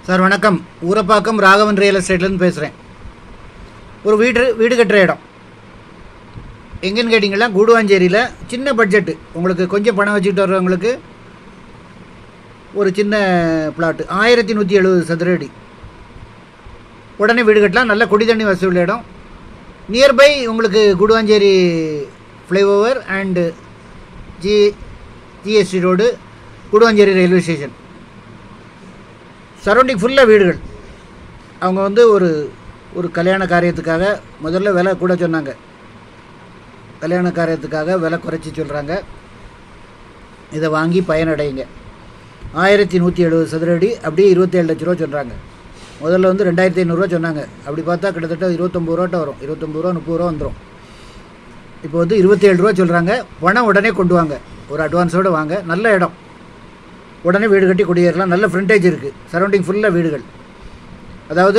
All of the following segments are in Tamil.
சார் வணக்கம் ஊரப்பாக்கம் ராகவன் ரியல் எஸ்டேட்லேருந்து பேசுகிறேன் ஒரு வீடு வீடு கட்டுற இடம் எங்கேன்னு கேட்டிங்கன்னா கூடுவாஞ்சேரியில் சின்ன பட்ஜெட்டு உங்களுக்கு கொஞ்சம் பணம் வச்சுக்கிட்டு வர்றவங்களுக்கு ஒரு சின்ன பிளாட்டு ஆயிரத்தி நூற்றி எழுபது சதுர அடி உடனே வீடு கட்டலாம் நல்ல குடி தண்ணி வசதி உள்ள இடம் நியர்பை உங்களுக்கு Guduvanchery flyover and G GST road Guduvanchery railway station surrounding ஃபுல்லாக வீடுகள் அவங்க வந்து ஒரு ஒரு கல்யாண காரியத்துக்காக முதல்ல விலை கூட சொன்னாங்க கல்யாண காரியத்துக்காக விலை குறைச்சி சொல்கிறாங்க இதை வாங்கி பயனடையுங்க ஆயிரத்தி நூற்றி எழுபது சதுரடி அப்படியே இருபத்தேழு லட்ச ரூபா சொல்கிறாங்க முதல்ல வந்து ரெண்டாயிரத்தி ஐநூறுரூவா சொன்னாங்க அப்படி பார்த்தா கிட்டத்தட்ட இருபத்தொம்பது ரூபாட்ட வரும் இருபத்தொம்பது ரூபா முப்பது ரூபா வந்துடும் இப்போ வந்து இருபத்தேழு ரூபா சொல்கிறாங்க பணம் உடனே கொண்டு வாங்க ஒரு அட்வான்ஸோடு வாங்க நல்ல இடம் உடனே வீடு கட்டி குடியேறலாம் நல்ல ஃப்ரண்டேஜ் இருக்குது சரௌண்டிங் ஃபுல்லாக வீடுகள் அதாவது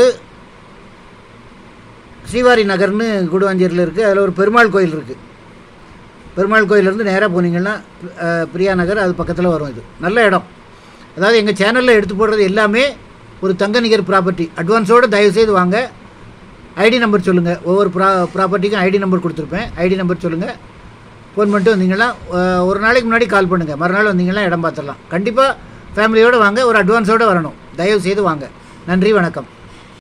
ஸ்ரீவாரி நகர்னு கூடுவாஞ்சேரியில் இருக்குது அதில் ஒரு பெருமாள் கோயில் இருக்குது பெருமாள் கோயிலேருந்து நேராக போனீங்கன்னா அஹ், பிரியா நகர் அது பக்கத்தில் வரும் இது நல்ல இடம் அதாவது எங்கள் சேனலில் எடுத்து போடுறது எல்லாமே ஒரு தங்க நிகர் ப்ராப்பர்ட்டி அட்வான்ஸோடு தயவுசெய்து வாங்க ஐடி நம்பர் சொல்லுங்கள் ஒவ்வொரு ப்ரா ப்ராப்பர்ட்டிக்கும் ஐடி நம்பர் கொடுத்துருப்பேன் ஐடி நம்பர் சொல்லுங்கள் ஃபோன் பண்ணிட்டு வந்தீங்கன்னா அஹ், ஒரு நாளைக்கு முன்னாடி கால் பண்ணுங்கள் மறுநாள் வந்தீங்கன்னா இடம் பார்த்துடலாம் கண்டிப்பாக ஃபேமிலியோடு வாங்க ஒரு அட்வான்ஸோடு வரணும் தயவு செய்து வாங்க நன்றி வணக்கம்